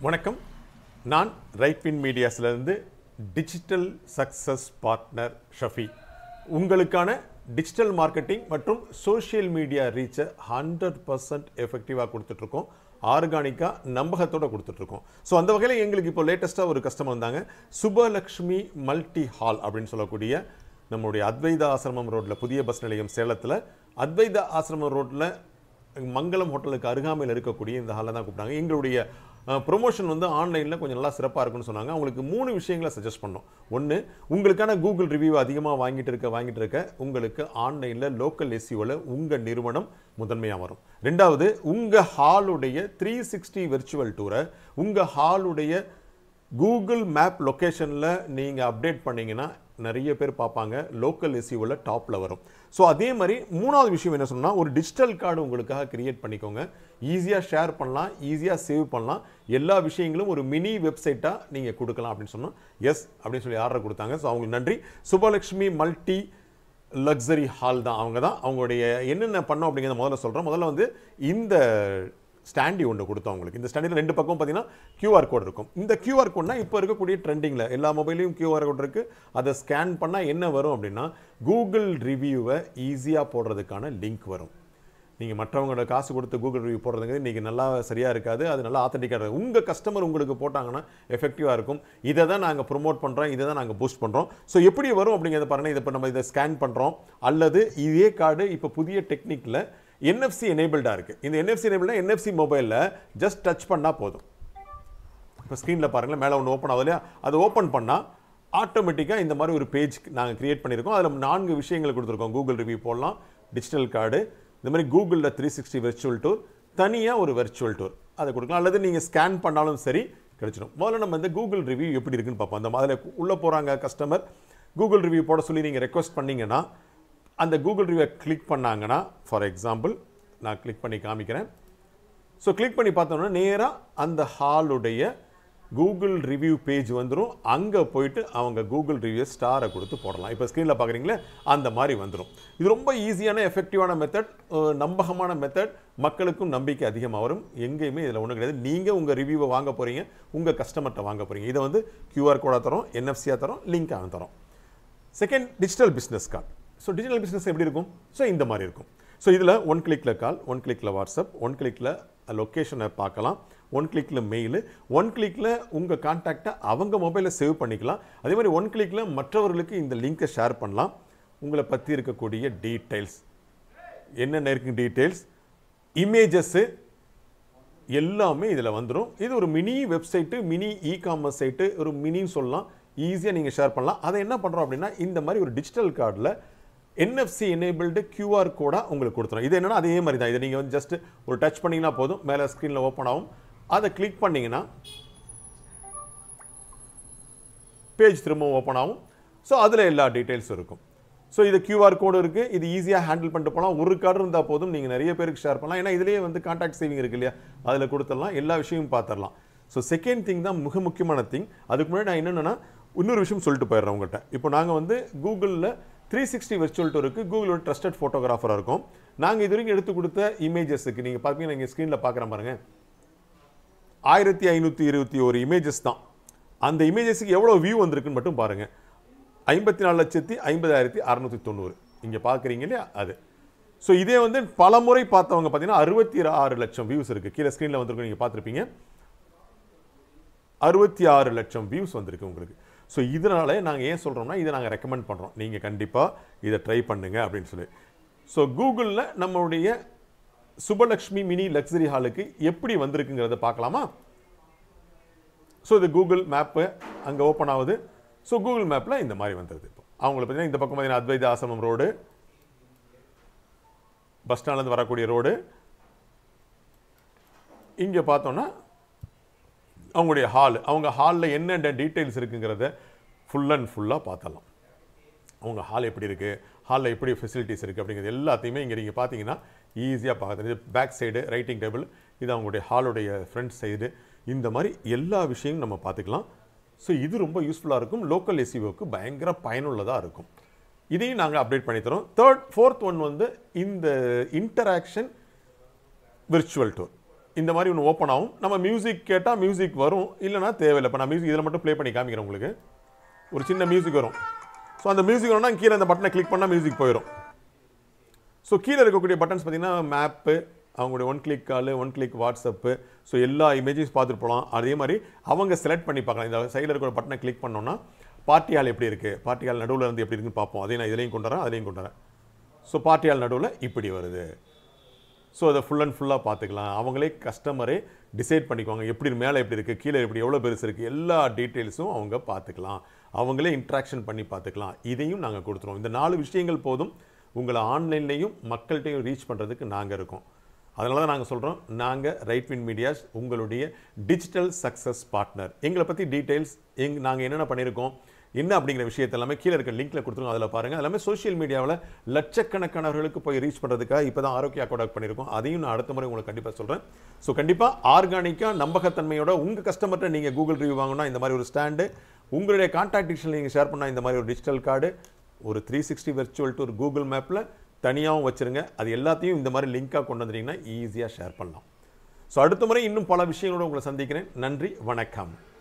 வணக்கம் நான் ரைட்வின் மீடியாஸ்லேருந்து டிஜிட்டல் சக்ஸஸ் பார்ட்னர் ஷஃபி உங்களுக்கான டிஜிட்டல் மார்க்கெட்டிங் மற்றும் சோஷியல் மீடியா ரீச்சை ஹண்ட்ரட் பர்சன்ட் எஃபெக்டிவாக கொடுத்துட்ருக்கோம் ஆர்கானிக்காக நம்பகத்தோட கொடுத்துட்ருக்கோம் ஸோ அந்த வகையில் எங்களுக்கு இப்போ லேட்டஸ்ட்டாக ஒரு கஸ்டமர் வந்தாங்க சுபலக்ஷ்மி மல்டி ஹால் அப்படின்னு சொல்லக்கூடிய நம்மளுடைய அத்வைதா ஆசிரமம் ரோட்டில் புதிய பஸ் நிலையம் சேலத்தில் அத்வைதா ஆசிரமம் ரோட்டில் மங்களம் ஹோட்டலுக்கு அருகாமையில் இருக்கக்கூடிய இந்த ஹாலில் தான் கூப்பிட்டாங்க எங்களுடைய ப்ரொமோஷன் வந்து ஆன்லைனில் கொஞ்சம் நல்லா சிறப்பாக இருக்கும்னு சொன்னாங்க அவங்களுக்கு மூணு விஷயங்களை சஜஸ்ட் பண்ணோம் ஒன்று உங்களுக்கான கூகுள் ரிவ்யூ அதிகமாக வாங்கிட்டு இருக்க வாங்கிட்டு இருக்க உங்களுக்கு ஆன்லைனில் லோக்கல் எஸ்சிஓவில் உங்கள் நிறுவனம் முதன்மையாக வரும் ரெண்டாவது உங்கள் ஹாலுடைய த்ரீ சிக்ஸ்டி வெர்ச்சுவல் டூரை உங்கள் ஹாலுடைய கூகுள் மேப் லொக்கேஷனில் நீங்கள் அப்டேட் பண்ணீங்கன்னா நிறைய பேர் பார்ப்பாங்க லோக்கல் எஸ்யூவில் டாப்பில் வரும் ஸோ அதே மாதிரி மூணாவது விஷயம் என்ன சொன்னால் ஒரு டிஜிட்டல் கார்டு உங்களுக்காக கிரியேட் பண்ணிக்கோங்க ஈஸியாக ஷேர் பண்ணலாம் ஈஸியாக சேவ் பண்ணலாம் எல்லா விஷயங்களும் ஒரு மினி வெப்சைட்டாக நீங்கள் கொடுக்கலாம் அப்படின்னு சொன்னோம் எஸ் அப்படின்னு சொல்லி ஆர்டர் கொடுத்தாங்க ஸோ அவங்களுக்கு நன்றி சுபலக்ஷ்மி மல்டி லக்ஸரி ஹால் தான் அவங்க தான் அவங்களுடைய என்னென்ன பண்ணோம் அப்படிங்கிறத முதல்ல சொல்கிறோம் முதல்ல வந்து இந்த ஸ்டாண்டி ஒன்று கொடுத்தோம் அவங்களுக்கு இந்த ஸ்டாண்டில் ரெண்டு பக்கம் பார்த்தீங்கன்னா கியூஆர் கோட் இருக்கும் இந்த கியூஆர் கோட்னா இப்போ இருக்கக்கூடிய ட்ரெண்டிங்கில் எல்லா மொபைலையும் கியூஆர் கோட் இருக்குது அதை ஸ்கேன் பண்ணால் என்ன வரும் அப்படின்னா கூகுள் ரிவ்யூவை ஈஸியாக போடுறதுக்கான லிங்க் வரும் நீங்கள் மற்றவங்களோட காசு கொடுத்து கூகுள் ரிவ்யூ போடுறதுங்க இன்றைக்கி நல்லா சரியாக இருக்காது அது நல்லா ஆத்தென்டிக்காக இருக்கும் உங்கள் கஸ்டமர் உங்களுக்கு போட்டாங்கன்னா எஃபெக்டிவாக இருக்கும் இதை தான் நாங்கள் ப்ரொமோட் பண்ணுறோம் இதை தான் நாங்கள் பூஸ்ட் பண்ணுறோம் ஸோ எப்படி வரும் அப்படிங்கிறத பாருங்கள் இதை இப்போ நம்ம இதை ஸ்கேன் பண்ணுறோம் அல்லது இதே கார்டு இப்போ புதிய டெக்னிக்கில் என்எஃப்சி எனேபிள்டாக இருக்குது இந்த என்எஃப்சி எனேபிள்னா என்எஃப்சி மொபைலில் ஜஸ்ட் டச் பண்ணால் போதும் இப்போ ஸ்க்ரீனில் பாருங்களேன் மேலே ஒன்று ஓப்பன் ஆகுது இல்லையா அது ஓப்பன் பண்ணால் ஆட்டோமேட்டிக்காக இந்த மாதிரி ஒரு பேஜ் நாங்கள் கிரியேட் பண்ணியிருக்கோம் அதில் நான்கு விஷயங்கள் கொடுத்துருக்கோம் கூகுள் ரிவ்யூ போடலாம் டிஜிட்டல் கார்டு இந்த மாதிரி கூகுளில் த்ரீ சிக்ஸ்டி வெர்ச்சுவல் டூர் தனியாக ஒரு வெர்ச்சுவல் டூர் அதை கொடுக்கலாம் அல்லது நீங்கள் ஸ்கேன் பண்ணாலும் சரி கிடைச்சிடும் முதல்ல நம்ம இந்த கூகுள் ரிவ்யூ எப்படி இருக்குன்னு பார்ப்போம் அந்த அதில் உள்ளே போகிறாங்க கஸ்டமர் கூகுள் ரிவ்யூ போட சொல்லி நீங்கள் ரெக்வஸ்ட் பண்ணீங்கன்னா அந்த கூகுள் ரிவ்யூவை கிளிக் பண்ணாங்கன்னா ஃபார் எக்ஸாம்பிள் நான் கிளிக் பண்ணி காமிக்கிறேன் ஸோ கிளிக் பண்ணி பார்த்தோம்னா நேராக அந்த ஹாலுடைய கூகுள் ரிவ்யூ பேஜ் வந்துடும் அங்கே போயிட்டு அவங்க கூகுள் ரிவ்யூ ஸ்டாரை கொடுத்து போடலாம் இப்போ ஸ்க்ரீனில் பார்க்குறீங்களே அந்த மாதிரி வந்துடும் இது ரொம்ப ஈஸியான எஃபெக்டிவான மெத்தட் நம்பகமான மெத்தட் மக்களுக்கும் நம்பிக்கை அதிகமாக வரும் எங்கேயுமே இதில் ஒன்றும் கிடையாது நீங்கள் உங்கள் ரிவ்யூவை வாங்க போகிறீங்க உங்கள் கஸ்டமர்கிட்ட வாங்க போகிறீங்க இதை வந்து கியூஆர் கோடாக தரோம் என்எஃப்சியாக தரோம் லிங்காக தரோம் second digital business card so digital business எப்படி இருக்கும் ஸோ இந்த மாதிரி இருக்கும் ஸோ இதில் ஒன் கிளிக்கில் கால் ஒன் கிளிக்கில் வாட்ஸ்அப் ஒன் கிளிக்கில் லொக்கேஷனை பார்க்கலாம் ஒன் கிளிக்கில் மெயில் ஒன் கிளிக்கில் உங்கள் கான்டாக்டை அவங்க மொபைலில் சேவ் பண்ணிக்கலாம் அதே மாதிரி ஒன் கிளிக்கில் மற்றவர்களுக்கு இந்த லிங்கை ஷேர் பண்ணலாம் உங்களை பற்றி இருக்கக்கூடிய டீட்டெயில்ஸ் என்னென்ன இருக்கு டீட்டெயில்ஸ் இமேஜஸ்ஸு எல்லாமே இதில் வந்துடும் இது ஒரு mini website mini e commerce site ஒரு மினின்னு சொல்லலாம் ஈஸியாக நீங்கள் ஷேர் பண்ணலாம் அதை என்ன பண்ணுறோம் அப்படின்னா இந்த மாதிரி ஒரு டிஜிட்டல் கார்டில் என்எஃப்சி எனேபிள்டு கியூஆர் கோடாக உங்களுக்கு கொடுத்துரும் இது என்னன்னா அதே மாதிரி தான் இதை நீங்கள் வந்து ஜஸ்ட் ஒரு டச் பண்ணிங்கன்னா போதும் மேலே ஸ்க்ரீனில் ஓப்பன் ஆகும் அதை கிளிக் பண்ணிங்கன்னா பேஜ் திரும்பவும் ஓப்பன் ஆகும் ஸோ அதில் எல்லா டீட்டெயில்ஸும் இருக்கும் ஸோ இது கியூஆர் கோடு இருக்குது இது ஈஸியாக ஹேண்டில் பண்ணிட்டு போகலாம் ஒரு கார்டு இருந்தால் போதும் நீங்கள் நிறைய பேருக்கு ஷேர் பண்ணலாம் ஏன்னா இதுலேயே வந்து கான்டாக்ட் சேவிங் இருக்கு இல்லையா அதில் கொடுத்துடலாம் எல்லா விஷயமும் பார்த்துடலாம் ஸோ செகண்ட் திங் தான் மிக முக்கியமான திங் அதுக்கு முன்னாடி நான் என்னென்னா இன்னொரு விஷயம் சொல்லிட்டு போயிடுறேன் உங்கள்கிட்ட இப்போ நாங்கள் வந்து கூகுளில் த்ரீ சிக்ஸ்டி வெர்ச்சுவல் டூருக்கு கூகுளோட ட்ரஸ்டட் ஃபோட்டோகிராஃபராக இருக்கும் நாங்கள் இது வரைக்கும் எடுத்து கொடுத்த இமேஜஸுக்கு நீங்கள் பார்த்தீங்கன்னா நீங்கள் ஸ்க்ரீனில் பார்க்குற பாருங்க ஆயிரத்தி ஐநூற்றி இருபத்தி ஒரு இமேஜஸ் தான் அந்த இமேஜஸுக்கு எவ்வளோ வியூ வந்திருக்குன்னு மட்டும் பாருங்கள் ஐம்பத்தி நாலு லட்சத்தி ஐம்பதாயிரத்தி அறநூற்றி தொண்ணூறு இங்கே பார்க்குறீங்க இல்லையா அது ஸோ இதே வந்து பல முறை பார்த்தவங்க பார்த்தீங்கன்னா அறுபத்தி ஆறு லட்சம் வியூஸ் இருக்குது கீழே ஸ்க்ரீனில் வந்திருக்கும் நீங்கள் பார்த்துருப்பீங்க அறுபத்தி ஆறு லட்சம் வியூஸ் வந்திருக்கு உங்களுக்கு ஸோ இதனால நாங்கள் ஏன் சொல்கிறோம்னா இதை நாங்கள் ரெக்கமெண்ட் பண்ணுறோம் நீங்கள் கண்டிப்பாக இதை ட்ரை பண்ணுங்க அப்படின்னு சொல்லி ஸோ கூகுளில் நம்மளுடைய சுபலக்ஷ்மி மினி லக்ஸரி ஹாலுக்கு எப்படி வந்திருக்குங்கிறத பார்க்கலாமா ஸோ இது கூகுள் மேப்பு அங்கே ஓப்பன் ஆகுது ஸோ கூகுள் மேப்பில் இந்த மாதிரி வந்துடுது இப்போ அவங்கள பார்த்தீங்கன்னா இந்த பக்கம் பார்த்தீங்கன்னா அத்வைத ஆசிரமம் ரோடு பஸ் ஸ்டாண்ட்லேருந்து வரக்கூடிய ரோடு இங்கே பார்த்தோன்னா அவங்களுடைய ஹால் அவங்க ஹாலில் என்னென்ன டீட்டெயில்ஸ் இருக்குங்கிறத ஃபுல் அண்ட் ஃபுல்லாக பார்த்தலாம் அவங்க ஹால் எப்படி இருக்குது ஹாலில் எப்படி ஃபெசிலிட்டிஸ் இருக்குது அப்படிங்கிறது எல்லாத்தையுமே இங்கே நீங்கள் பார்த்தீங்கன்னா ஈஸியாக பார்க்குறது இது பேக் சைடு ரைட்டிங் டேபிள் இது அவங்களுடைய ஹாலுடைய ஃப்ரண்ட் சைடு இந்த மாதிரி எல்லா விஷயமும் நம்ம பார்த்துக்கலாம் ஸோ இது ரொம்ப யூஸ்ஃபுல்லாக இருக்கும் லோக்கல் எஸ்இஓக்கு பயங்கர பயனுள்ளதாக இருக்கும் இதையும் நாங்கள் அப்டேட் பண்ணி தரோம் தேர்ட் ஃபோர்த் ஒன் வந்து இந்த இன்டராக்ஷன் விர்ச்சுவல் டூர் இந்த மாதிரி ஒன்று ஓப்பன் ஆகும் நம்ம மியூசிக் கேட்டால் மியூசிக் வரும் இல்லைனா தேவையில்லை இப்போ நான் மியூசிக் இதில் மட்டும் ப்ளே பண்ணி காமிக்கிறேன் உங்களுக்கு ஒரு சின்ன மியூசிக் வரும் ஸோ அந்த மியூசிக் வரணும்னா கீழே அந்த பட்டனை கிளிக் பண்ணால் மியூசிக் போயிடும் ஸோ கீழே இருக்கக்கூடிய பட்டன்ஸ் பார்த்தீங்கன்னா மேப்பு அவங்களுடைய one click call one click WhatsApp so எல்லா இமேஜஸ் பார்த்துட்டு போகலாம் அதே மாதிரி அவங்க செலக்ட் பண்ணி பார்க்கலாம் இந்த சைடில் இருக்கிற பட்டனை கிளிக் பண்ணோன்னா பார்ட்டி ஹால் எப்படி இருக்குது பார்ட்டி ஹால் நடுவில் இருந்து எப்படி இருக்குன்னு பார்ப்போம் அதே நான் இதுலேயும் கொண்டு வரேன் அதையும் கொண்டு வரேன் ஸோ பார்ட்டி ஹால் நடுவில் இப்படி வருது ஸோ அதை ஃபுல் அண்ட் ஃபுல்லாக பார்த்துக்கலாம் அவங்களே கஸ்டமரே டிசைட் பண்ணிக்குவாங்க எப்படி மேலே எப்படி இருக்குது கீழே எப்படி எவ்வளோ பெருசு இருக்குது எல்லா டீட்டெயில்ஸும் அவங்க பார்த்துக்கலாம் அவங்களே இன்ட்ராக்ஷன் பண்ணி பார்த்துக்கலாம் இதையும் நாங்கள் கொடுத்துருவோம் இந்த நாலு விஷயங்கள் போதும் உங்களை ஆன்லைன்லேயும் மக்கள்கிட்டையும் ரீச் பண்ணுறதுக்கு நாங்கள் இருக்கோம் அதனால தான் நாங்கள் சொல்கிறோம் நாங்கள் ரைட் வின் மீடியாஸ் உங்களுடைய டிஜிட்டல் சக்ஸஸ் பார்ட்னர் எங்களை பற்றி டீட்டெயில்ஸ் எங் நாங்கள் என்னென்ன பண்ணியிருக்கோம் என்ன அப்படிங்கிற விஷயத்தை எல்லாமே கீழே இருக்க லிங்க்ல கொடுத்துருக்கோம் அதில் பாருங்கள் எல்லாமே சோஷியல் மீடியாவில் லட்சக்கணக்கானவர்களுக்கு போய் ரீச் பண்ணுறதுக்காக இப்போ தான் ஆரோக்கியா கோடாக் பண்ணியிருக்கோம் அதையும் நான் அடுத்த முறை உங்களுக்கு கண்டிப்பாக சொல்கிறேன் ஸோ கண்டிப்பாக ஆர்கானிக்காக நம்பகத்தன்மையோட உங்கள் கஸ்டமர்கிட்ட நீங்கள் கூகுள் ரிவ்யூ வாங்கினா இந்த மாதிரி ஒரு ஸ்டாண்டு உங்களுடைய கான்டாக்ட் டீட்டெயில் நீங்கள் ஷேர் பண்ணால் இந்த மாதிரி ஒரு டிஜிட்டல் கார்டு ஒரு three sixty virtual tour Google மேப்பில் தனியாகவும் வச்சுருங்க அது எல்லாத்தையும் இந்த மாதிரி லிங்காக கொண்டு வந்துட்டீங்கன்னா ஈஸியாக ஷேர் பண்ணலாம் ஸோ அடுத்த முறை இன்னும் பல விஷயங்களோட உங்களை சந்திக்கிறேன் நன்றி வணக்கம்